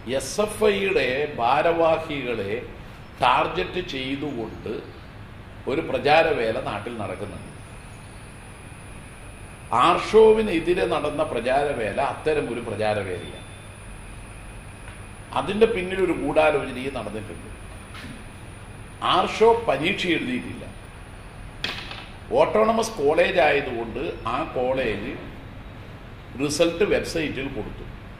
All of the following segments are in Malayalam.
എസ് എഫ് ഐയുടെ ഭാരവാഹികളെ ടാർഗറ്റ് ചെയ്തുകൊണ്ട് ഒരു പ്രചാരവേല നാട്ടിൽ നടക്കുന്നുണ്ട് ആർഷോവിനെതിരെ നടന്ന പ്രചാരവേല അത്തരം ഒരു പ്രചാരവേലയാണ് അതിന്റെ പിന്നിൽ ഒരു ഗൂഢാലോചനയും നടന്നിട്ടുണ്ട് ആർഷോ പരീക്ഷ എഴുതിയിട്ടില്ല ഓട്ടോണമസ് കോളേജ് ആയതുകൊണ്ട് ആ കോളേജ് റിസൾട്ട് വെബ്സൈറ്റിൽ കൊടുത്തു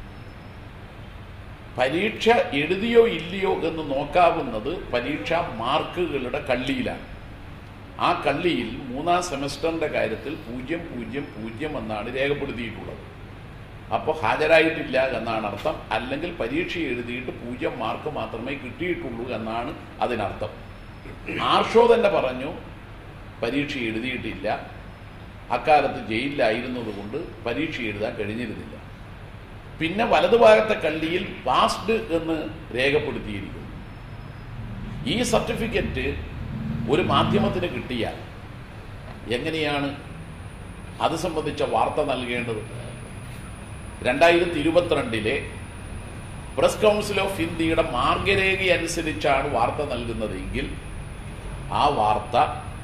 പരീക്ഷ എഴുതിയോ ഇല്ലയോ എന്ന് നോക്കാവുന്നത് പരീക്ഷാ മാർക്കുകളുടെ കള്ളിയിലാണ് ആ കള്ളിയിൽ മൂന്നാം സെമസ്റ്ററിന്റെ കാര്യത്തിൽ പൂജ്യം പൂജ്യം പൂജ്യം എന്നാണ് രേഖപ്പെടുത്തിയിട്ടുള്ളത് അപ്പോൾ ഹാജരായിട്ടില്ല എന്നാണ് അർത്ഥം അല്ലെങ്കിൽ പരീക്ഷ എഴുതിയിട്ട് പൂജ്യം മാർക്ക് മാത്രമേ കിട്ടിയിട്ടുള്ളൂ എന്നാണ് അതിനർത്ഥം ആർഷോ തന്നെ പറഞ്ഞു പരീക്ഷ എഴുതിയിട്ടില്ല അക്കാലത്ത് ജയിലിലായിരുന്നത് കൊണ്ട് പരീക്ഷ എഴുതാൻ കഴിഞ്ഞിരുന്നില്ല പിന്നെ വലതുഭാഗത്തെ കള്ളിയിൽ പാസ്ഡ് എന്ന് രേഖപ്പെടുത്തിയിരിക്കുന്നു ഈ സർട്ടിഫിക്കറ്റ് ഒരു മാധ്യമത്തിന് കിട്ടിയാൽ എങ്ങനെയാണ് അത് സംബന്ധിച്ച വാർത്ത നൽകേണ്ടത് രണ്ടായിരത്തി ഇരുപത്തിരണ്ടിലെ പ്രസ് കൗൺസിൽ ഓഫ് ഇന്ത്യയുടെ മാർഗരേഖ അനുസരിച്ചാണ് വാർത്ത നൽകുന്നതെങ്കിൽ ആ വാർത്ത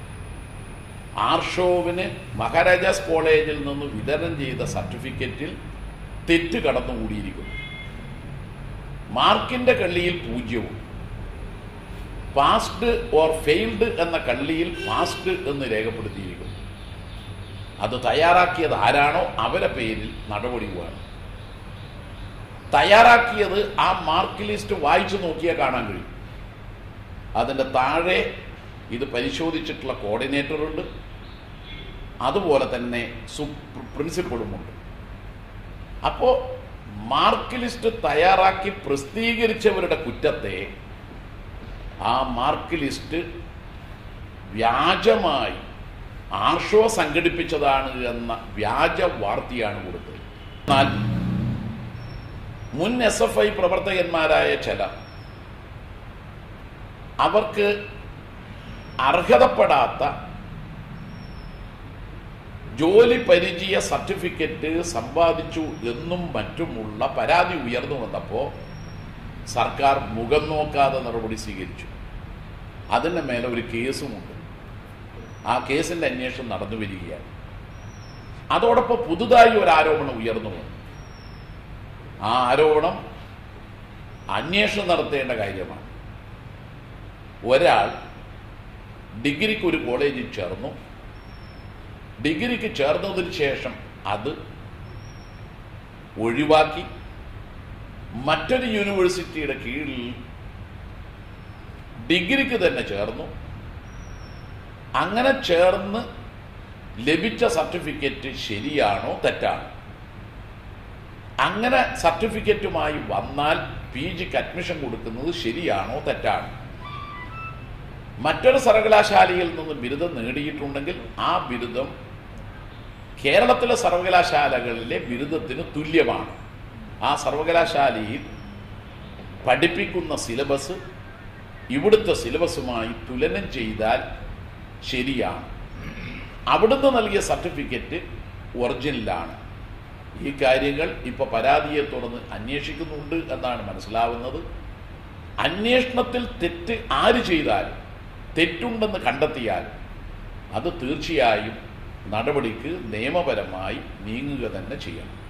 ആർഷോവിന് മഹാരാജാസ് കോളേജിൽ നിന്ന് വിതരണം ചെയ്ത സർട്ടിഫിക്കറ്റിൽ തെറ്റ് കടന്നുകൂടിയിരിക്കുന്നു മാർക്കിന്റെ കള്ളിയിൽ പൂജ്യവും പാസ്ഡ് ഓർ ഫെയിൽഡ് എന്ന കള്ളിയിൽ പാസ്ഡ് എന്ന് രേഖപ്പെടുത്തിയിരിക്കുന്നു അത് തയ്യാറാക്കിയത് ആരാണോ അവരെ പേരിൽ നടപടി വേണം തയ്യാറാക്കിയത് ആ മാർക്ക് ലിസ്റ്റ് വായിച്ചു നോക്കിയാൽ കാണാൻ കഴിയും അതിൻ്റെ താഴെ ഇത് പരിശോധിച്ചിട്ടുള്ള കോർഡിനേറ്ററുണ്ട് അതുപോലെ തന്നെ പ്രിൻസിപ്പളുമുണ്ട് അപ്പോൾ മാർക്ക് ലിസ്റ്റ് തയ്യാറാക്കി പ്രസിദ്ധീകരിച്ചവരുടെ കുറ്റത്തെ ആ മാർക്ക് ലിസ്റ്റ് വ്യാജമായി ആർഷോ സംഘടിപ്പിച്ചതാണ് എന്ന വ്യാജ വാർത്തയാണ് കൊടുത്തത് എന്നാൽ മുൻ എസ് എഫ് ഐ പ്രവർത്തകന്മാരായ ചില അവർക്ക് അർഹതപ്പെടാത്ത ജോലി പരിചയ സർട്ടിഫിക്കറ്റ് സമ്പാദിച്ചു എന്നും മറ്റുമുള്ള പരാതി ഉയർന്നു വന്നപ്പോൾ സർക്കാർ മുഖം നോക്കാതെ നടപടി സ്വീകരിച്ചു അതിൻ്റെ മേലെ ഒരു കേസുമുണ്ട് ആ കേസിന്റെ അന്വേഷണം നടന്നു വരികയാണ് അതോടൊപ്പം പുതുതായി ഒരു ആരോപണം ഉയർന്നു വന്നു ആ ആരോപണം അന്വേഷണം നടത്തേണ്ട കാര്യമാണ് ഒരാൾ ഡിഗ്രിക്ക് ഒരു കോളേജിൽ ചേർന്നു ഡിഗ്രിക്ക് ചേർന്നതിന് ശേഷം അത് ഒഴിവാക്കി മറ്റൊരു യൂണിവേഴ്സിറ്റിയുടെ കീഴിൽ ഡിഗ്രിക്ക് തന്നെ ചേർന്നു അങ്ങനെ ചേർന്ന് ലഭിച്ച സർട്ടിഫിക്കറ്റ് ശരിയാണോ തെറ്റാണോ അങ്ങനെ സർട്ടിഫിക്കറ്റുമായി വന്നാൽ പി ജിക്ക് അഡ്മിഷൻ കൊടുക്കുന്നത് ശരിയാണോ തെറ്റാണോ മറ്റൊരു സർവകലാശാലയിൽ നിന്ന് ബിരുദം നേടിയിട്ടുണ്ടെങ്കിൽ ആ ബിരുദം കേരളത്തിലെ സർവകലാശാലകളിലെ ബിരുദത്തിന് തുല്യമാണ് ആ സർവകലാശാലയിൽ പഠിപ്പിക്കുന്ന സിലബസ് ഇവിടുത്തെ സിലബസുമായി തുലനം ചെയ്താൽ ശരിയാണ് അവിടുന്ന് നൽകിയ സർട്ടിഫിക്കറ്റ് ഒറിജിനലാണ് ഈ കാര്യങ്ങൾ ഇപ്പൊ പരാതിയെ തുടർന്ന് അന്വേഷിക്കുന്നുണ്ട് എന്നാണ് മനസ്സിലാവുന്നത് അന്വേഷണത്തിൽ തെറ്റ് ആര് ചെയ്താലും തെറ്റുണ്ടെന്ന് കണ്ടെത്തിയാൽ അത് തീർച്ചയായും നടപടിക്ക് നിയമപരമായി നീങ്ങുക തന്നെ ചെയ്യണം